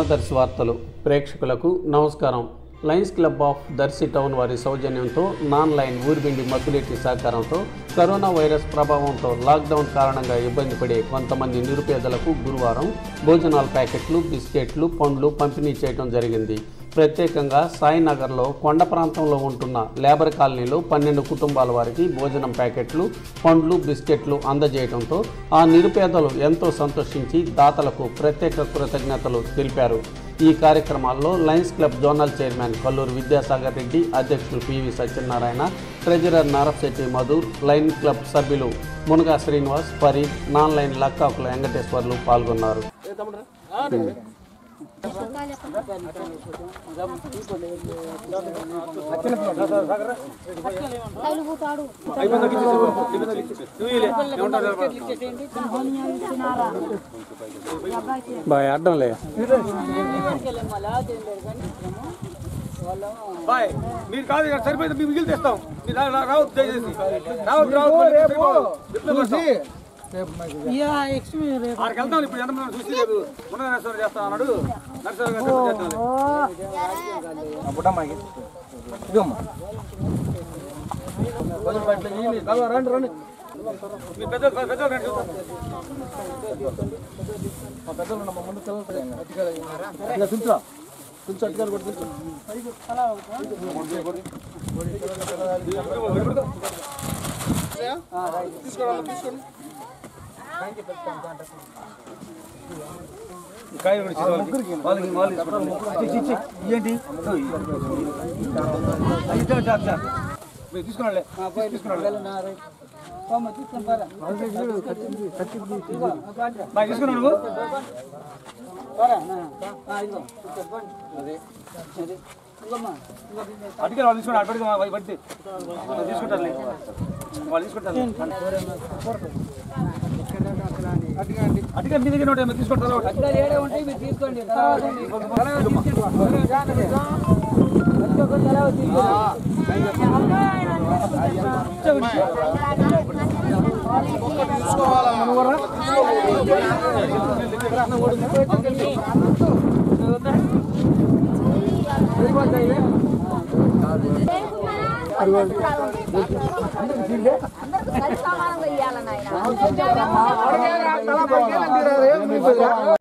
దూరదర్శి వార్తలు ప్రేక్షకులకు నమస్కారం lions club of Darsi town వారి సౌజన్యంతో నాన్ లైన్ ఊరిబిండి మద్దులేటి సహకారంతో కరోనా వైరస్ ప్రభావంతో లాక్డౌన్ కారణంగా ఇబ్బంది పడే కొంతమంది నిరుపేదలకు గురువారం భోజనాల ప్యాకెట్లు బిస్కెట్లు పండ్లు పంపిణీ చేయడం జరిగింది ప్రత్యేకంగా సాయినగర్లో కొండ ప్రాంతంలో ఉంటున్న లేబర్ కాలనీలో పన్నెండు కుటుంబాల వారికి భోజనం ప్యాకెట్లు పండ్లు బిస్కెట్లు అందజేయడంతో ఆ నిరుపేదలు ఎంతో సంతోషించి దాతలకు ప్రత్యేక కృతజ్ఞతలు తెలిపారు ఈ కార్యక్రమాల్లో lions club zonal chairman Kalluru Vidyasagar Reddy అధ్యక్షులు PV Satyanarayana treasurer Narasetti Madhur lions club సభ్యులు మునగా శ్రీనివాస్ ఫరీద్ నాన్ లైన్ లక్కాకుల వెంకటేశ్వర్లు పాల్గొన్నారు బాయ్ అడ్డం లే బాయ్ మీరు కాదు ఇక్కడ సరిపోయింది మేము మిగిలి తెస్తాం మీరు రా- రా- రావద్దు దయచేసి రావద్దు రావద్దు మళ్ళీ సరిపోదు. ఎప్పుడు వస్తాం? ఆడికి వెళ్తాం ఇప్పుడు ఎంతమంది చూసి రేపు ఉన్నత నరసింహ చేస్తా అన్నాడు నరసింహ గారు చేస్తాను రండి రండి మీ పెద్ద పెద్ద రండి చూద్దాం. మా పెద్దలు ఉన్న మా ముందు పిల్లలు ఇలా తుంచా తుంచు అట్టుకారు కూడా తుంచు తీసుకోండి తీసుకోండి కాయలు కూడా ఇచ్చేది వాళ్ళకి. వాళ్ళకి వాళ్ళు తీసుకుంటారు. ఇచ్చి, ఇచ్చి, ఇయ్యండి. అది ఇచ్చాడు, చాలు, చాలు. మీరు తీసుకున్నాళ్ళే. తీసుకున్నాళ్ళే. బాగా తీసుకున్నావు నువ్వు అటుకే వాళ్ళు తీసుకున్నారు అటుపడికి వాళ్ళు పడితే వాళ్ళు తీసుకుంటారులే వాళ్ళు తీసుకుంటారు అటుగా మీ దగ్గర ఉంటాయి మీరు తీసుకుంటారు అందరూ సరి సమానంగా ఇవ్వాలన్న ఆయన